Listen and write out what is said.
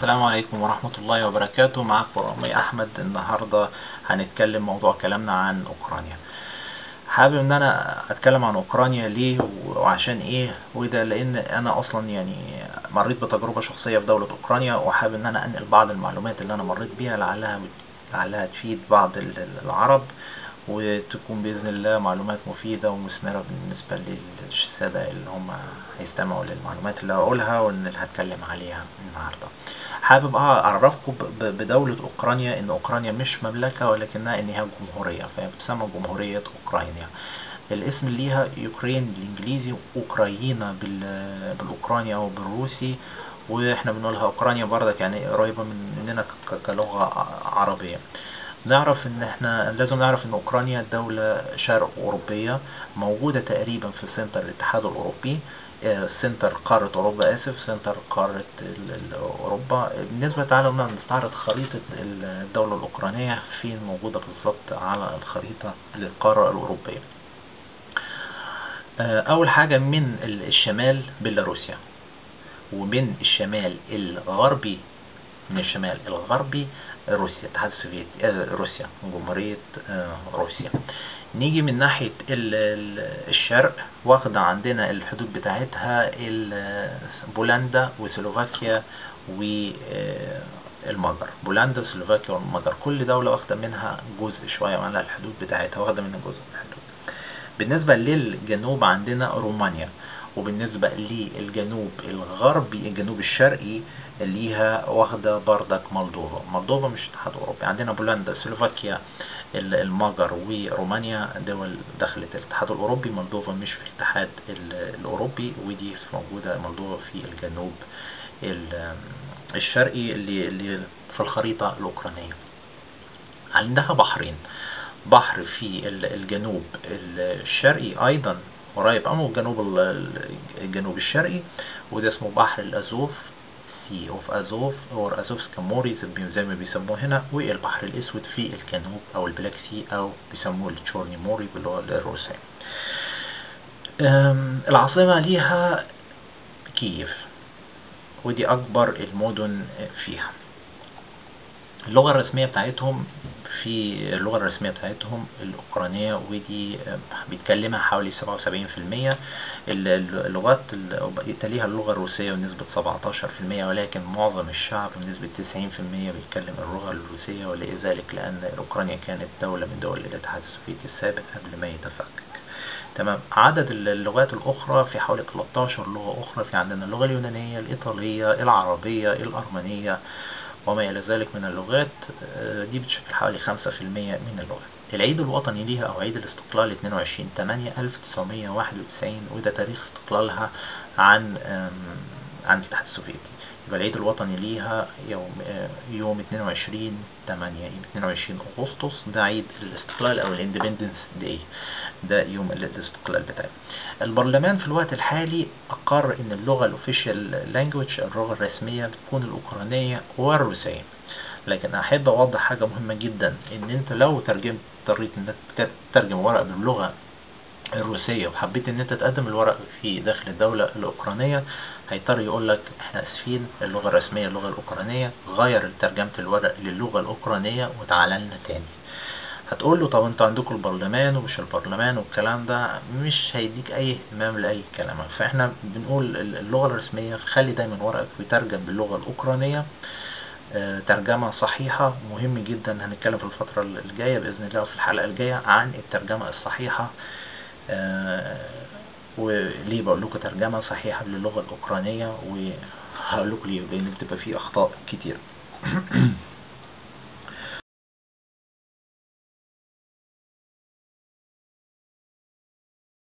السلام عليكم ورحمة الله وبركاته معكم رامي أحمد النهاردة هنتكلم موضوع كلامنا عن أوكرانيا حابب ان انا اتكلم عن اوكرانيا ليه وعشان ايه وده لان انا اصلا يعني مريت بتجربة شخصية في دولة اوكرانيا وحابب ان انا انقل بعض المعلومات اللي انا مريت بيها لعلها لعلها تفيد بعض العرب وتكون بإذن الله معلومات مفيدة ومثمرة بالنسبة للسادة اللي هم هيستمعوا للمعلومات اللي هقولها واللي هتكلم عليها النهاردة حابب أعرفكم بدولة أوكرانيا إن أوكرانيا مش مملكة ولكنها إنها جمهورية فهي بتسمى جمهورية أوكرانيا الاسم ليها يوكرين بالإنجليزي أوكراينا بالأوكرانيا أو بالروسي وإحنا بنقولها أوكرانيا بردك يعني قريبة مننا كلغة عربية نعرف ان احنا لازم نعرف ان اوكرانيا دولة شرق اوروبية موجودة تقريبا في سنتر الاتحاد الاوروبي سنتر قارة اوروبا اسف سنتر قارة اوروبا بالنسبة تعالى نستعرض خريطة الدولة الاوكرانية فين موجودة بالظبط على الخريطة للقارة الاوروبية اول حاجة من الشمال بيلاروسيا ومن الشمال الغربي من الشمال الغربي روسيا الاتحاد السوفيتي روسيا جمهورية روسيا نيجي من ناحية الشرق واخدة عندنا الحدود بتاعتها بولندا وسلوفاكيا والمجر بولندا وسلوفاكيا والمجر كل دولة واخدة منها جزء شوية على الحدود بتاعتها واخدة منها جزء من الحدود بالنسبة للجنوب عندنا رومانيا وبالنسبة للجنوب الغربي الجنوب الشرقي ليها واخدة بردك مولدوفا مولدوفا مش اتحاد اوروبي عندنا بولندا سلوفاكيا المجر ورومانيا دول دخلت الاتحاد الاوروبي مولدوفا مش في الاتحاد الاوروبي ودي موجودة مولدوفا في الجنوب الشرقي اللي, اللي في الخريطة الاوكرانية عندها بحرين بحر في الجنوب الشرقي ايضا قريب أمو الجنوب الجنوب الشرقي وده اسمه بحر الأزوف سي اوف أزوف أو أزوفسكا موري زي ما بيسموه هنا والبحر الأسود في الجنوب أو البلاك سي أو بيسموه التشورني موري باللغة الروسية العاصمة ليها كييف ودي أكبر المدن فيها اللغة الرسمية بتاعتهم في اللغة الرسمية بتاعتهم الأوكرانية ودي بيتكلمها حوالي 77% اللغات تليها اللغة الروسية بنسبة 17% ولكن معظم الشعب بنسبة 90% بيتكلم اللغة الروسية ولذلك لأن أوكرانيا كانت دولة من دول الاتحاد السوفيتي السابق قبل ما يتفكك تمام عدد اللغات الأخرى في حوالي 13 لغة أخرى في عندنا اللغة اليونانية الإيطالية العربية الأرمنية وما إلى ذلك من اللغات دي بتشكل حوالي 5% من اللغات العيد الوطني ليها أو عيد الاستقلال 22 8 1991 وده تاريخ استقلالها عن عن الاتحاد السوفيتي يبقى العيد الوطني ليها يوم يوم 22 8 22 أغسطس ده عيد الاستقلال أو الاندبندنس داي ده يوم الاستقلال بتاعه البرلمان في الوقت الحالي أقر إن اللغة الأوفيشال لانجوج اللغة الرسمية بتكون الأوكرانية والروسية لكن أحب أوضح حاجة مهمة جدا إن أنت لو ترجمت اضطريت إنك تترجم ورق باللغة الروسية وحبيت إن أنت تقدم الورق في داخل الدولة الأوكرانية هيضطر يقول لك إحنا آسفين اللغة الرسمية اللغة الأوكرانية غير ترجمة الورق للغة الأوكرانية وتعالى لنا تاني هتقول له طب انتوا عندكم البرلمان ومش البرلمان والكلام ده مش هيديك اي اهتمام لاي كلام فاحنا بنقول اللغة الرسمية خلي دايما ورقك يترجم باللغة الاوكرانية اه ترجمة صحيحة مهم جدا هنتكلم في الفترة الجاية بإذن الله في الحلقة الجاية عن الترجمة الصحيحة اه وليه بقول لكم ترجمة صحيحة للغة الأوكرانية وهقول لكم ليه لأن بتبقى فيه أخطاء كتير